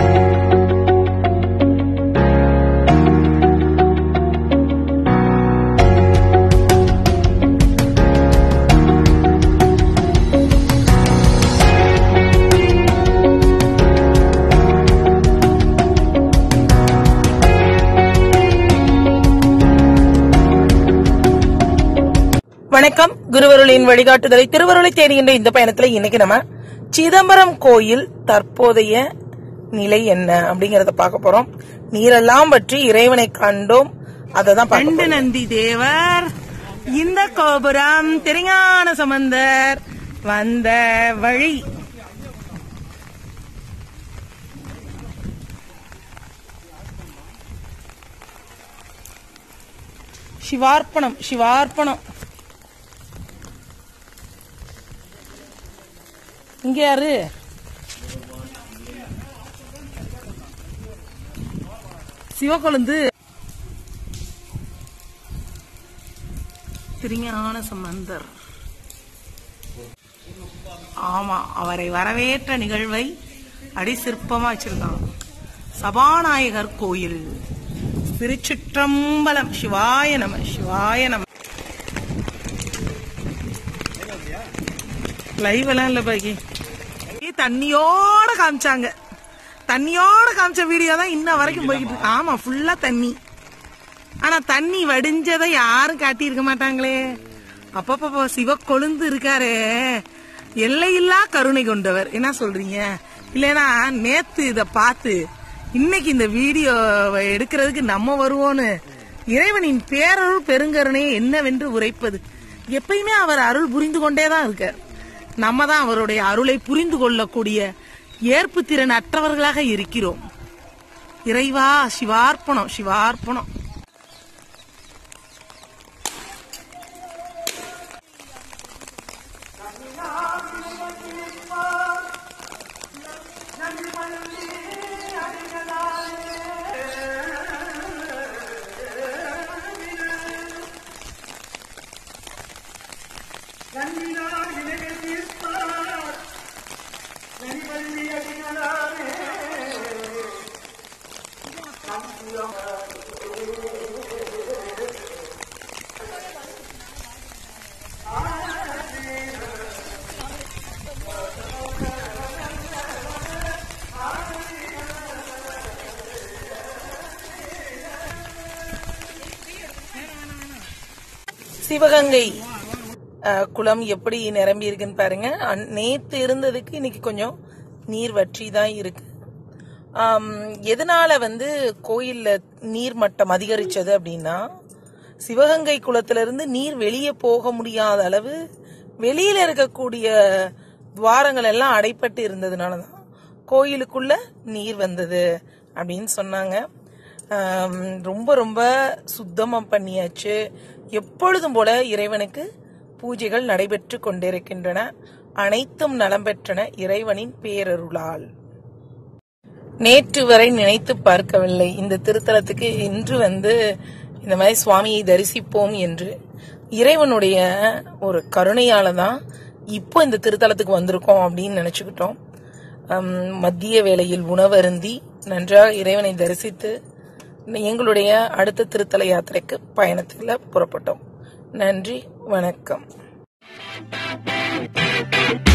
வணக்கம் குருவருளின் வழிகாட்டுதலை திருவருளை தேடுகின்ற இந்த பயணத்துல இன்னைக்கு நம்ம சிதம்பரம் கோயில் தற்போதைய நிலை என்ன அப்படிங்கறத பார்க்க போறோம் நீரெல்லாம் பற்றி இறைவனை கண்டோம் அதை தான் பண்டு நந்தி தேவர் இந்த கோபுரம் திருஞான சம்பந்தர் வந்த வழி சிவார்ப்பணம் சிவார்ப்பணம் இங்க யாரு சிவக்கொழுந்து திருஞான சம்பந்தர் ஆமா அவரை வரவேற்ற நிகழ்வை அடி சிற்பமா வச்சிருக்காங்க சபாநாயகர் கோயில் திருச்சிற்றம்பலம் சிவாய நம சிவாய நம லைவ் எல்லாம் இல்ல பாக்கி தண்ணியோட காமிச்சாங்க தண்ணியோட காமிச்ச வீடியோ தான் இன்ன வரைக்கும் போய்கிட்டு இருக்கு ஆமா ஃபுல்லா தண்ணி ஆனா தண்ணி வடிஞ்சதை யாரும் காட்டி இருக்க மாட்டாங்களே அப்பப்போ சிவ கொழுந்து இருக்காரே எல்லையில்லா கருணை கொண்டவர் என்ன சொல்றீங்க இல்லைன்னா நேத்து இத பார்த்து இன்னைக்கு இந்த வீடியோ எடுக்கிறதுக்கு நம்ம வருவோன்னு இறைவனின் பேரருள் பெருங்கருணை என்னவென்று உரைப்பது எப்பயுமே அவர் அருள் புரிந்து கொண்டே தான் இருக்கார் நம்ம தான் அவருடைய அருளை புரிந்து கொள்ளக்கூடிய ஏற்பு திறன் அற்றவர்களாக இருக்கிறோம் இறைவா சிவார்ப்பணம் சிவார்ப்பணம் சிவகங்கை அஹ், குளம் எப்படி நிரம்பி இருக்குன்னு பாருங்க அன்- நேத்து இருந்ததுக்கு இன்னைக்கு கொஞ்சம் நீர் வற்றி தான் இருக்கு ஆம், எதனால வந்து கோயில்ல நீர் மட்டம் அதிகரிச்சது அப்படின்னா சிவகங்கை குளத்துல இருந்து நீர் வெளியே போக முடியாத அளவு வெளியில இருக்கக்கூடிய துவாரங்கள் எல்லாம் அடைப்பட்டு இருந்ததுனால தான் கோயிலுக்குள்ள நீர் வந்தது அப்படின்னு சொன்னாங்க ஆம், ரொம்ப ரொம்ப சுத்தமா பண்ணியாச்சு எப்பொழுதும் போல இறைவனுக்கு பூஜைகள் நடைபெற்று கொண்டிருக்கின்றன அனைத்தும் நலம் பெற்றன இறைவனின் பேரருளால் நேற்று வரை நினைத்து பார்க்கவில்லை இந்த திருத்தலத்துக்கு இன்று வந்து இந்த மாதிரி சுவாமியை தரிசிப்போம் என்று இறைவனுடைய ஒரு கருணையால தான் இப்போ இந்த திருத்தலத்துக்கு வந்திருக்கோம் அப்படின்னு நினைச்சுக்கிட்டோம் ஹம், மத்திய வேளையில் உணவருந்தி நன்றாக இறைவனை தரிசித்து எங்களுடைய அடுத்த திருத்தல யாத்திரைக்கு பயணத்தில் புறப்பட்டோம் நன்றி வணக்கம்